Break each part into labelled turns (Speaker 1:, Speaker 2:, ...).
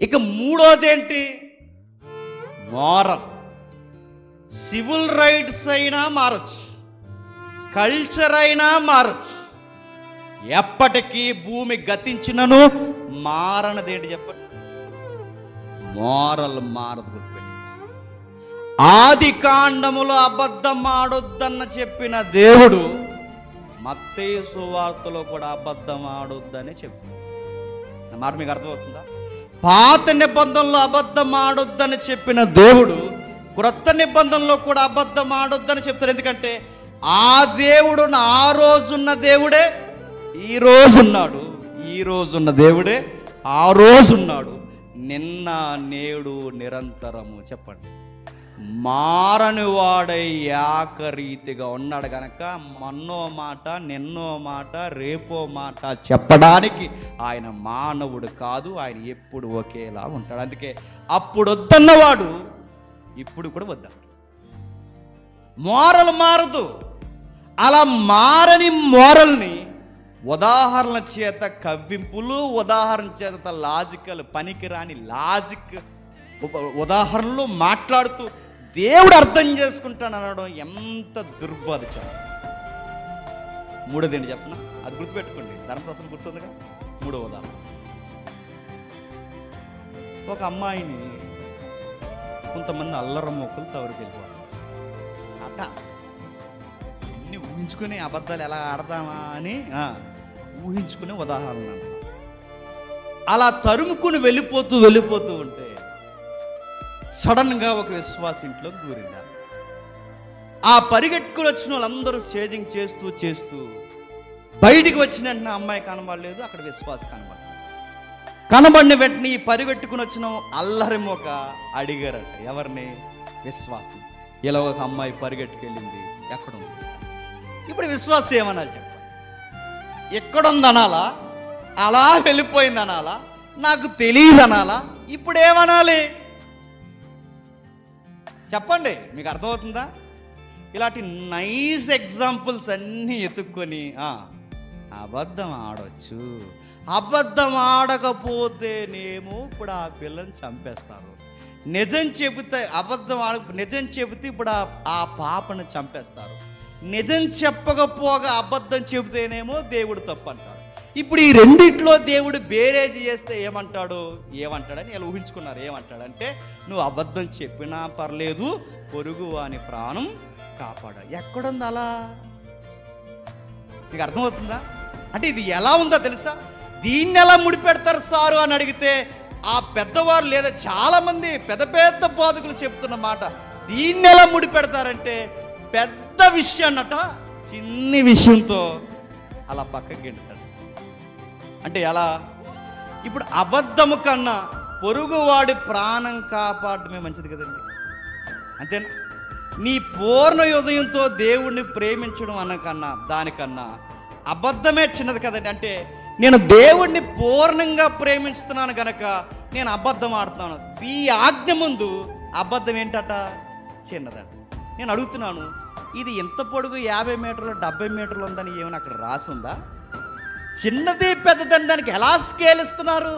Speaker 1: ఇక మూడోది ఏంటి మోరల్ సివిల్ రైట్స్ అయినా మారచ్చు కల్చర్ అయినా మారచ్చు ఎప్పటికీ భూమి గతించినను మారనది ఏంటి చెప్పండి మోరల్ మారదు గుర్తుపెట్టి ఆది కాండములో అబద్ధం ఆడొద్దన్న చెప్పిన దేవుడు మత్తయి సువార్తలో కూడా అబద్ధం ఆడొద్దని చెప్తాడు నా మాట మీకు అర్థమవుతుందా పాత నిబంధనలో అబద్ధం ఆడొద్దని చెప్పిన దేవుడు క్రొత్త నిబంధనలో కూడా అబద్ధం ఆడొద్దని చెప్తాడు ఎందుకంటే ఆ దేవుడు ఆ రోజున్న దేవుడే ఈ రోజున్నాడు ఈ రోజున్న దేవుడే ఆ రోజున్నాడు నిన్న నేడు నిరంతరము చెప్పండి మారని వాడై ఏకరీతిగా ఉన్నాడు గనక మన్నో మాట నిన్నో మాట రేపో మాట చెప్పడానికి ఆయన మానవుడు కాదు ఆయన ఎప్పుడు ఒకేలా ఉంటాడు అందుకే అప్పుడు వద్దన్నవాడు ఇప్పుడు కూడా వద్దాడు మోరల్ మారదు అలా మారని మోరల్ని ఉదాహరణ చేత కవ్వింపులు ఉదాహరణ చేత లాజికల్ పనికిరాని లాజిక్ ఉ- ఉదాహరణలు మాట్లాడుతూ దేవుడు అర్థం చేసుకుంటాను అనడం ఎంత దుర్బాధచం మూడోది ఏంటి చెప్పనా అది గుర్తుపెట్టుకోండి ధర్మశాస్త్రం గుర్తుందిగా మూడో ఉదాహరణ ఒక అమ్మాయిని కొంతమంది అల్లర మొక్కలు తవరికి వెళ్ళిపోతారు అట అన్ని ఊహించుకుని అబద్ధాలు ఎలా ఆడదామా అని ఆ, ఊహించుకునే ఉదాహరణ అన్నమాట. అలా తరుముకుని వెళ్ళిపోతూ వెళ్ళిపోతూ ఉంటే సడన్గా ఒక విశ్వాస ఇంట్లోకి దూరిందా ఆ పరిగెట్టుకుని వచ్చిన వాళ్ళందరూ చేజింగ్ చేస్తూ చేస్తూ బయటికి వచ్చిన వెంటనే అమ్మాయి కనబడలేదు అక్కడ విశ్వాస కనబడలేదు కనబడిన వెంటనే ఈ పరిగెట్టుకుని వచ్చిన అల్లరి మొక అడిగారట ఎవరిని విశ్వాసం ఇలా ఒక అమ్మాయి పరిగెట్టుకెళ్ళింది ఎక్కడ ఉంది ఇప్పుడు విశ్వాసం ఏమనాలి చెప్పండి ఎక్కడుంది అనాలా అలా వెళ్ళిపోయింది అనాలా నాకు తెలియదు అనాలా ఇప్పుడు ఏమనాలి చెప్పండి మీకు అర్థమవుతుందా ఇలాంటి నైస్ ఎగ్జాంపుల్స్ అన్నీ ఎత్తుక్కొని ఆ, అబద్ధం ఆడొచ్చు అబద్ధం ఆడకపోతేనేమో ఇప్పుడు ఆ పిల్లని చంపేస్తారు నిజం చెబితే అబద్ధం ఆడ నిజం చెబితే ఇప్పుడు ఆ ఆ పాపను చంపేస్తారు నిజం చెప్పకపోగా అబద్ధం చెబితేనేమో దేవుడు తప్పు అంటాడు ఇప్పుడు ఈ రెండిట్లో దేవుడు బేరేజ్ చేస్తే ఏమంటాడు ఏమంటాడని ఇలా ఊహించుకున్నారు ఏమంటాడంటే నువ్వు అబద్ధం చెప్పినా పర్లేదు పొరుగు వాని ప్రాణం కాపాడ ఎక్కడుంది అలా నీకు అర్థమవుతుందా అంటే ఇది ఎలా ఉందో తెలుసా దీన్ని ఎలా ముడిపెడతారు సారు అని అడిగితే ఆ పెద్దవారు లేదా చాలా మంది పెద్ద పెద్ద బోధకులు చెప్తున్న మాట దీన్ని ఎలా ముడిపెడతారంటే పెద్ద విషయాన్నట చిన్ని విషయంతో అలా పక్కకి గెంటుతాడు అంటే ఎలా ఇప్పుడు అబద్ధము కన్నా పొరుగువాడి ప్రాణం కాపాడమే మంచిది కదండి అంతేనా నీ పూర్ణ హృదయంతో దేవుణ్ణి ప్రేమించడం అన్నకన్నా దానికన్నా అబద్ధమే చిన్నది కదండి అంటే నేను దేవుణ్ణి పూర్ణంగా ప్రేమిస్తున్నాను గనక నేను అబద్ధం ఆడుతున్నాను ఈ ఆజ్ఞ ముందు అబద్ధం ఏంటట చిన్నదట నేను అడుగుతున్నాను ఇది ఎంత పొడుగు యాభై మీటర్లు డెబ్బై మీటర్లు ఉందని ఏమైనా అక్కడ రాసుందా చిన్నది పెద్దదని దానికి ఎలా స్కేల్ ఇస్తున్నారు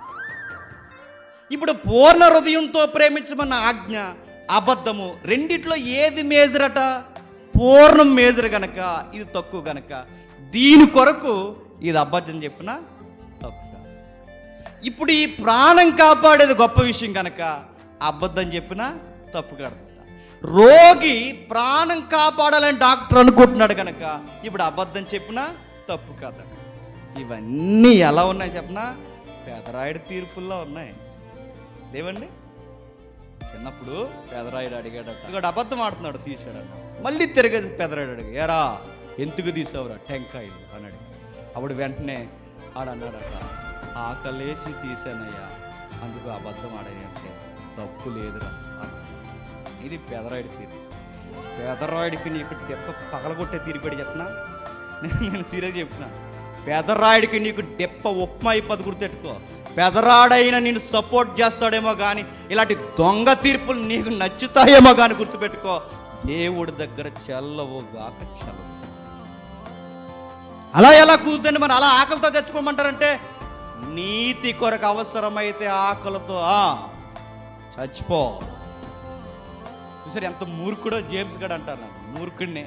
Speaker 1: ఇప్పుడు పూర్ణ హృదయంతో ప్రేమించమన్న ఆజ్ఞ అబద్ధము రెండిట్లో ఏది మేజర్ అట పూర్ణం మేజర్ గనక ఇది తక్కువ గనక దీని కొరకు ఇది అబద్ధం చెప్పిన తప్పు కాదు. ఇప్పుడు ఈ ప్రాణం కాపాడేది గొప్ప విషయం కనుక అబద్ధం చెప్పినా తప్పు కడతా రోగి ప్రాణం కాపాడాలని డాక్టర్ అనుకుంటున్నాడు కనుక ఇప్పుడు అబద్ధం చెప్పినా తప్పు కాదు ఇవన్నీ ఎలా ఉన్నాయి చెప్పనా పెదరాయుడు తీర్పుల్లో ఉన్నాయి లేవండి చిన్నప్పుడు పెదరాయుడు అడిగాడట ఇక్కడ అబద్ధం ఆడుతున్నాడు తీసాడట మళ్ళీ తిరిగేసి పెదరాయుడు అడిగా ఎరా ఎందుకు తీసావురా టెంకాయలు అని అడిగాడు అప్పుడు వెంటనే ఆడన్నాడట ఆకలేసి తీసానయ్యా అందుకు అబద్ధం ఆడని అంటే తప్పు లేదురా అన్నాడు. ఇది పెదరాయుడు తీర్పు పేదరాయుడికి నీకు దెబ్బ పగలగొట్టే తీరిపాడు చెప్పనా నేను నేను సీరియస్ చెప్తున్నా పేదరాయుడికి నీకు దెబ్బ ఉప్మా ఇప్పది గుర్తెట్టుకో పెదరాడైన నేను సపోర్ట్ చేస్తాడేమో కానీ ఇలాంటి దొంగ తీర్పులు నీకు నచ్చుతాయేమో కానీ గుర్తుపెట్టుకో దేవుడి దగ్గర చెల్లవు గాక చెల్లవు అలా ఎలా కూద్దండి మరి అలా ఆకలితో చచ్చిపోమంటారంటే నీతి కొరకు అవసరమైతే ఆకలితో ఆ, చచ్చిపో చూసారు ఎంత మూర్ఖుడో జేమ్స్ గడ్ అంటారు నాకు మూర్ఖుడినే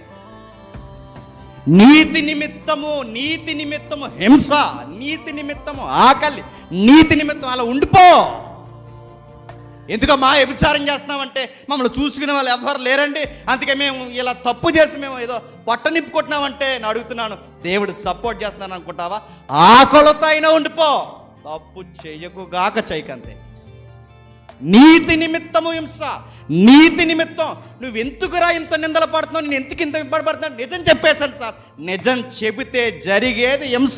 Speaker 1: నీతి నిమిత్తము నీతి నిమిత్తము హింస నీతి నిమిత్తము ఆకలి నీతి నిమిత్తం అలా ఉండిపో ఎందుకమ్మా వ్యభిచారం చేస్తున్నామంటే మమ్మల్ని చూసుకునే వాళ్ళు ఎవరు లేరండి అందుకే మేము ఇలా తప్పు చేసి మేము ఏదో పొట్ట నిప్పుకుంటున్నామంటే నేను అడుగుతున్నాను దేవుడు సపోర్ట్ చేస్తున్నాను అనుకుంటావా ఆకలితో అయినా ఉండిపో తప్పు చెయ్యకుగాక చేయకంతే నీతి నిమిత్తము హింస నీతి నిమిత్తం నువ్వు ఎందుకురా ఇంత నిందలు పడుతున్నావు నేను ఎందుకు ఇంత ఇబ్బడబడుతున్నావు నిజం చెప్పేశాను సార్ నిజం చెబితే జరిగేది హింస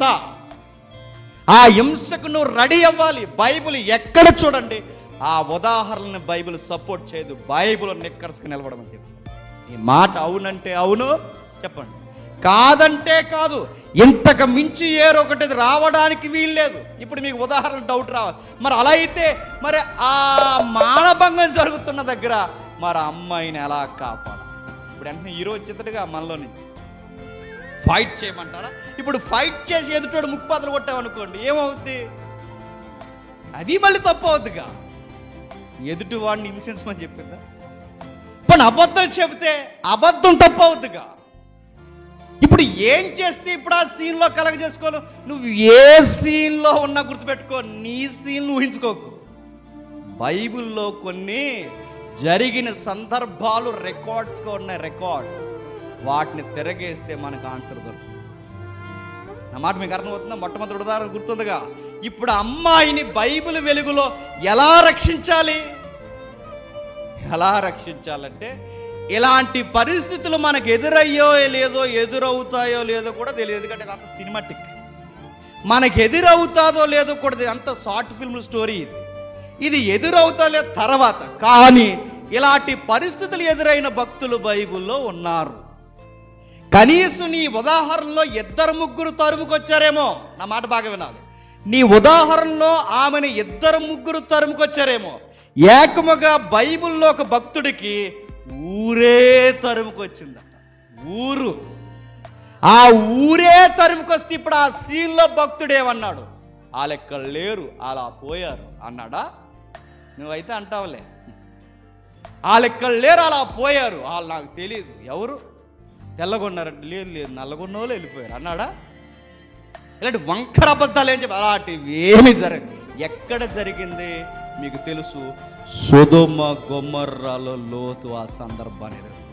Speaker 1: ఆ హింసకు నువ్వు రెడీ అవ్వాలి బైబిల్ ఎక్కడ చూడండి ఆ ఉదాహరణని బైబిల్ సపోర్ట్ చేయదు బైబిల్ నిక్కర్స్కి నిలబడమని చెప్పి ఈ మాట అవునంటే అవును చెప్పండి కాదంటే కాదు ఇంతకు మించి ఏరొకటి రావడానికి వీల్లేదు ఇప్పుడు మీకు ఉదాహరణ డౌట్ రావాలి మరి అలా అయితే మరి ఆ మానభంగం జరుగుతున్న దగ్గర మరి ఆ అమ్మాయిని ఎలా కాపాడాలి ఇప్పుడు వెంటనే హీరో చిత్తడిగా మనలో నుంచి ఫైట్ చేయమంటారా ఇప్పుడు ఫైట్ చేసి ఎదుటోడు ముక్కుపాతలు కొట్టామనుకోండి ఏమవుద్ది అది మళ్ళీ తప్పు అవుద్దిగా ఎదుటి వాడిని హింసించమని చెప్పిందా पण అబద్ధం చెబితే అబద్ధం తప్పు అవుద్దిగా ఇప్పుడు ఏం చేస్తే ఇప్పుడు ఆ సీన్లో కలగ చేసుకోను నువ్వు ఏ సీన్లో ఉన్నా గుర్తుపెట్టుకో నీ సీన్ ఊహించుకోకు బైబిల్లో కొన్ని జరిగిన సందర్భాలు రికార్డ్స్గా ఉన్నాయి రికార్డ్స్ వాటిని తిరగేస్తే మనకు ఆన్సర్ దొరుకుతుంది నా మాట మీకు అర్థమవుతుందా మొట్టమొదటి ఉదాహరణ గుర్తుందిగా ఇప్పుడు అమ్మాయిని బైబిల్ వెలుగులో ఎలా రక్షించాలి ఎలా రక్షించాలంటే ఇలాంటి పరిస్థితులు మనకు ఎదురయ్యో లేదో ఎదురవుతాయో లేదో కూడా తెలియదు ఎందుకంటే ఇది అంత సినిమాటిక్ మనకు ఎదురవుతాదో లేదో కూడా ఇది అంత షార్ట్ ఫిల్మ్ స్టోరీ ఇది ఇది ఎదురవుతా లేదు తర్వాత కానీ ఇలాంటి పరిస్థితులు ఎదురైన భక్తులు బైబిల్లో ఉన్నారు కనీసం నీ ఉదాహరణలో ఇద్దరు ముగ్గురు తరుముకొచ్చారేమో నా మాట బాగా వినాలి నీ ఉదాహరణలో ఆమెను ఇద్దరు ముగ్గురు తరుముకొచ్చారేమో ఏకముగా బైబిల్లో ఒక భక్తుడికి ఊరే తరుముకొచ్చిందట ఊరు ఆ ఊరే తరుముకొస్తే ఇప్పుడు ఆ సీన్లో భక్తుడు ఏమన్నాడు వాళ్ళ ఇక్కడ లేరు అలా పోయారు అన్నాడా నువ్వైతే అంటావులే వాళ్ళు ఇక్కడ లేరు అలా పోయారు వాళ్ళు నాకు తెలియదు ఎవరు తెల్లగొన్నారంటే లేదు లేదు నల్లగొన్న వాళ్ళు వెళ్ళిపోయారు అన్నాడా ఇలాంటి వంకర అబద్ధాలు ఏం చెప్పి అలాంటివి ఏమి జరగదు ఎక్కడ జరిగింది మీకు తెలుసు సుధుమ గొమ్మర్రాలో లోతు ఆ సందర్భాన్ని ఎదురు